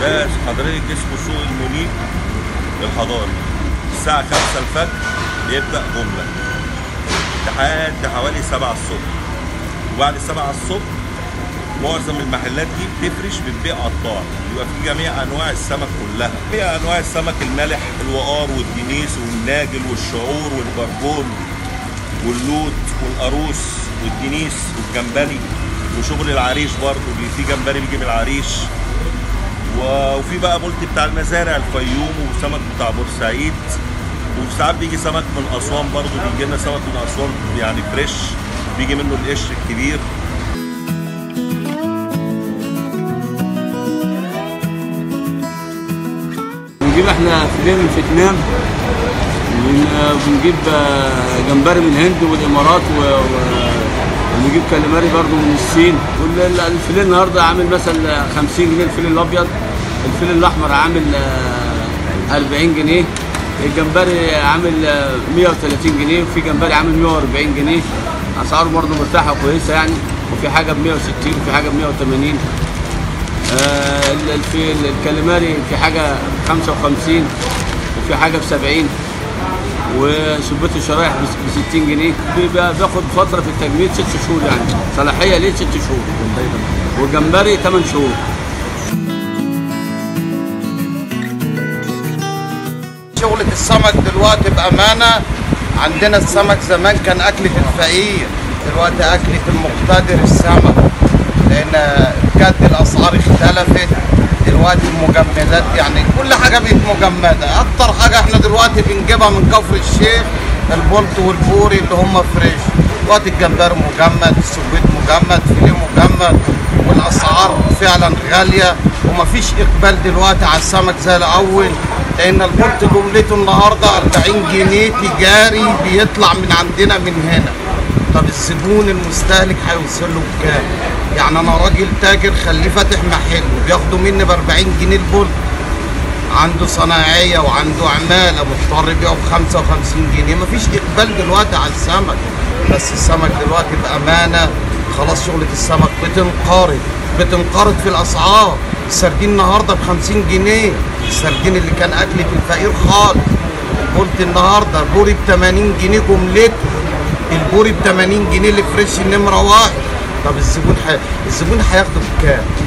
ده حضرتك اسمه سوق المنيب الحضاري الساعة 5 الفجر بيبدأ جملة لحد حوالي 7 الصبح وبعد 7 الصبح معظم المحلات دي بتفرش بتبيع قطاع يبقى في جميع انواع السمك كلها جميع انواع السمك الملح الوقار والدنيس والناجل والشعور والبربون واللوت والقاروس والدنيس والجمبري وشغل العريش برضه بي- في جمبري بيجي من العريش و- وفي بقى بولت بتاع المزارع الفيوم وسمك بتاع بورسعيد وساعات بيجي سمك من اسوان برضه بيجي لنا سمك من اسوان يعني فريش بيجي منه القشر الكبير بنجيب احنا فيليه من فيتنام ون- وبنجيب آه، جمبري من الهند والامارات و... و... ونجيب كاليماري برضو من الصين والفيليه النهارده عامل مثلا 50 جنيه الفيليه الابيض الفيليه الاحمر عامل آه، 40 جنيه الجمبري عامل آه، 130 جنيه وفي جمبري عامل 140 جنيه اسعاره برضو مرتاحه وكويسه يعني وفي حاجه ب 160 وفي حاجه ب 180 آه، ال- الف- الكاليماري في حاجة 55 وفي حاجة ب 70 وسبوت الشرايح ب 60 جنيه بيبقى بياخد فترة في التجميد ست شهور يعني صلاحية ليه ست شهور والجمبري 8 شهور شغلة السمك دلوقتي بأمانة عندنا السمك زمان كان أكلة الفقير دلوقتي أكلة المقتدر السمك لأن بجد الأسعار اختلفت دلوقتي المجمدات يعني كل حاجة بقت مجمدة أكتر حاجة احنا دلوقتي بنجيبها من كفر الشيخ البولت والبوري اللي هم فريش دلوقتي الجمبري مجمد السبيط مجمد فيليه مجمد والاسعار فعلا غاليه ومفيش اقبال دلوقتي على السمك زي الاول لان البولت جملته النهارده 40 جنيه تجاري بيطلع من عندنا من هنا طب الزبون المستهلك هيوصل له بكام؟ يعني انا راجل تاجر خليه فاتح محل بياخدوا مني ب 40 جنيه البولت عنده صناعيه وعنده عماله مضطر يبيعه ب 55 جنيه مفيش اقبال دلوقتي على السمك بس السمك دلوقتي بامانه خلاص شغله السمك بتنقرض بتنقرض في الاسعار السردين النهارده ب 50 جنيه السردين اللي كان اكله الفقير خالص قلت النهارده البوري ب 80 جنيه جملته البوري ب 80 جنيه الفريش النمره واحد طب الزبون ح... الزبون هياخده بكام؟